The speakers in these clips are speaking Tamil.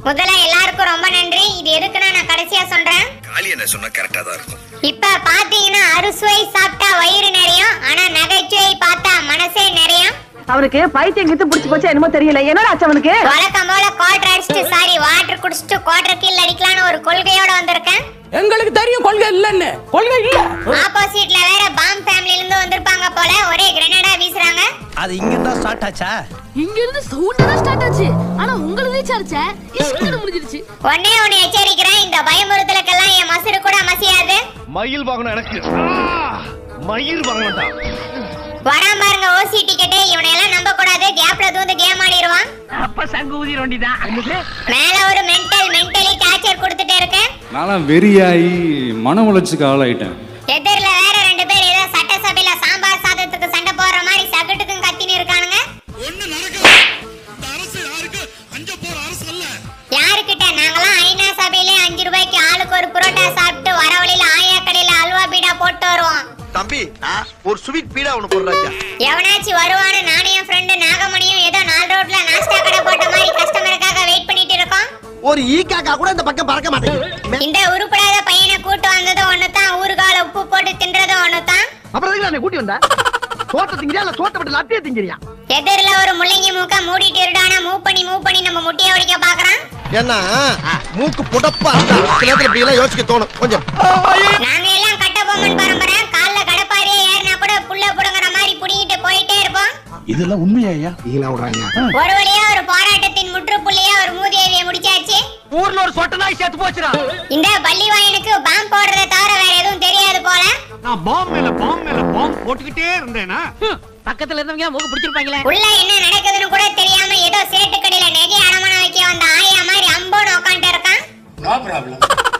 முதல்ல எல்லாருக்கும் ரொம்ப நன்றி இது எதுக்குன்னா நான் கடைசியா சொல்றேன் காளி என்ன சொன்னா கரெக்டா தான் இருக்கும் இப்ப பாத்தீங்கன்னா அறுசுவை சாப்பிட்டா வயிறு நிறையும் ஆனா நகைச்சுவை பார்த்தா மனசே நிறையும் அவனுக்கு பைத்தியம் கிட்டு புடிச்சு போச்சா என்னமோ தெரியல என்னடா ஆச்சு அவனுக்கு வழக்கம் போல குவார்டர் அடிச்சுட்டு சாரி வாட்டர் குடிச்சிட்டு குவார்டர் கீழ் அடிக்கலாம்னு ஒரு கொள்கையோட வந்திருக்கேன் எங்களுக்கு தெரியும் கொள்கை இல்லன்னு கொள்கை இல்ல ஆப்போசிட்ல வேற பாம் ஃபேமிலில இருந்து வந்திருப்பாங்க போல ஒரே கிரனேடா வீசுறாங்க அது இங்க தான் ஸ்டார்ட் ஆச்சா இங்க இருந்து சவுண்ட் தான் ஸ்டார்ட் ஆச்சு ஆனா உங்களுக்கு ரீச் ஆச்சு இஷ்டம் முடிஞ்சிருச்சு ஒன்னே ஒன்னு எச்சரிக்கிறேன் இந்த பயமுறுத்தலுக்கெல்லாம் என் மசுறு கூட மசியாது மயில் வாங்கணும் எனக்கு மயில் வாங்கணும்டா வராம பாருங்க ஓசி டிக்கெட் இவனை எல்லாம் நம்ப கூடாது கேப்ல தூந்து கேம் ஆடிடுவான் அப்ப சங்கு ஊதி வேண்டிதான் மேல ஒரு மென்டல் மென்டலி டார்ச்சர் கொடுத்துட்டே இருக்கேன் நான்லாம் வெறியாகி மன உளைச்சுக்கு ஆளாயிட்டேன் எதிரில வேற ரெண்டு பேர் ஏதோ சட்டசபையில சாம்பார் சாதத்துக்கு சண்டை போடுற மாதிரி சகட்டுக்கும் கத்தின்னு இருக்கானுங்க யாருக்கிட்ட நாங்களாம் ஐநா சபையில அஞ்சு ரூபாய்க்கு ஆளுக்கு ஒரு புரோட்டா சாப்பிட்டு வர வழியில ஆயா கடையில அல்வா பீடா போட்டு வருவோம் தம்பி ஒரு ஸ்வீட் பீடா ஒண்ணு போடுறாங்க எவனாச்சும் வருவான்னு நானும் என் ஃப்ரெண்டு நாகமணியும் ஏதோ நாலு ரோட்ல நாஸ்டா கடை போட்ட மாதிரி கஸ்டமருக்காக வெயிட் பண்ணிட்டு இருக்கோம் ஒரு ஈ காக்கா கூட இந்த பக்கம் பறக்க மாட்டேங்குது இந்த உருப்படாத பையனை கூட்டு வந்ததும் ஒண்ணுதான் ஊறுகால உப்பு போட்டு தின்றதும் ஒண்ணுதான் அப்புறம் எதுக்கு நான் கூட்டி வந்த சோத்த திங்கிறியா இல்ல சோத்த விட்டு லத்திய திங்கிறியா எதிரில ஒரு முள்ளங்கி மூக்க மூடிட்டு இருடானா மூவ் பண்ணி மூவ் பண்ணி நம்ம முட்டைய ஒடிக்க பாக்குறான் ஏன்னா மூக்கு புடப்பா இருந்தா சில நேரத்துல இப்படி எல்லாம் யோசிக்க தோணும் கொஞ்சம் நாங்க எல்லாம் கட்ட பொம்மன் பரம்பரை கால்ல கடப்பாரியே ஏறினா கூட புள்ள புடுங்குற மாதிரி புடிங்கிட்டு போயிட்டே இருப்போம் இதெல்லாம் உண்மையா ஈங்களா விடுறாங்க ஒரு வழியா ஒரு போராட்டத்தின் முற்றுப்புள்ளியா ஒரு மூதேவியை முடிச்சாச்சு ஊர்ல ஒரு சொட்ட நாய் செத்து போச்சுடா இந்த பள்ளி வாயனுக்கு பாம் போடுறதை தவிர வேற எதுவும் தெரியாது போல நான் பாம் மேல பாம் மேல பாம் போட்டுக்கிட்டே இருந்தேனா பக்கத்துல இருந்தவங்க மூக்கு பிடிச்சிருப்பாங்களே உள்ள என்ன நடக்குதுன்னு கூட தெரியாம ஏதோ சேட்டு கடையில நெகை அடமானம் வைக்க வந்த ஆயா மாதிரி அம்போன்னு உட்காந்துட்டு இருக்கான்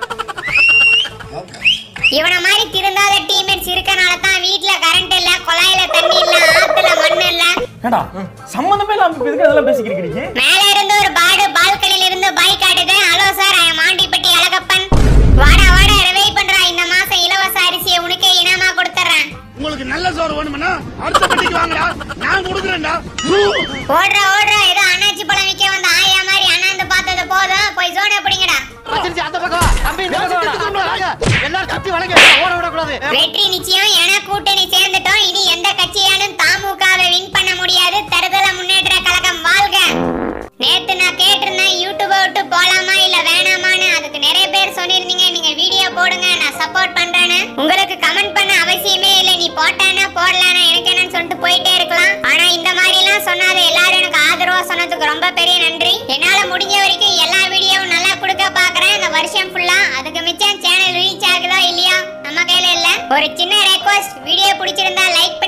இவன மாதிரி திருந்தாத டீம்மேட்ஸ் இருக்கனால தான் வீட்ல கரண்ட் இல்ல குழாயில தண்ணி இல்ல ஆத்துல மண்ணு இல்ல ஏடா சம்பந்தமே இல்லாம இப்ப எதுக்கு அதெல்லாம் பேசிக்கிறீங்க மேல இருந்து ஒரு பாடு பால்கனில இருந்து பைக் காட்டுது hello sir I Mandippatti Azhagappan வாடா வாடா ரிவை பண்றா இந்த மாசம் இலவச அரிசியை உனக்கே இனாமா கொடுத்துறேன் உங்களுக்கு நல்ல சோறு வேணும்னா அடுத்த பெட்டிக்கு வாங்கடா நான் கொடுக்குறேன்டா ஓடுற ஓடுற ஏதோ அண்ணாச்சி பழம் விற்க வந்த ஆயா மாதிரி அண்ணாந்து பார்த்தது போதும் போய் ஜோனை பிடிங்கடா அந்த பக்கம் தம்பி இந்த பக்கம் வாடா. எல்லாரும் கத்தி வளைங்க ஓட விடக்கூடாது வெற்றி நிச்சயம் என கூட்டணி சேர்ந்துட்டோம் இனி எந்த கட்சியாலும் தாமுகவை வின் பண்ண முடியாது தருதல முன்னேற்ற கழகம் வாழ்க நேத்து நான் கேட்டிருந்தேன் யூடியூப் விட்டு போலாமா இல்ல வேணாமான்னு அதுக்கு நிறைய பேர் சொல்லியிருந்தீங்க நீங்க வீடியோ போடுங்க நான் சப்போர்ட் பண்றேன்னு உங்களுக்கு கமெண்ட் பண்ண அவசியமே இல்லை நீ போட்டானா போடலானா எனக்கு என்னன்னு சொல்லிட்டு போயிட்டே இருக்கலாம் ஆனா இந்த மாதிரி எல்லாம் சொன்னாத எல்லாரும் எனக்கு ஆதரவா சொன்னதுக்கு ரொம்ப பெரிய நன்றி என்னால முடிஞ்ச வரைக்கும் எல்லா வீடியோவும் நல்லா கொடுக்க பாக்குறேன் இந்த வருஷம் ஃபுல்லா அதுக்கு மிச்சம் சேனல் ரீச் ஆகுதோ இல்லையா நம்ம கையில இல்ல ஒரு சின்ன ரெக்வஸ்ட் வீடியோ பிடிச்சிருந்தா லைக்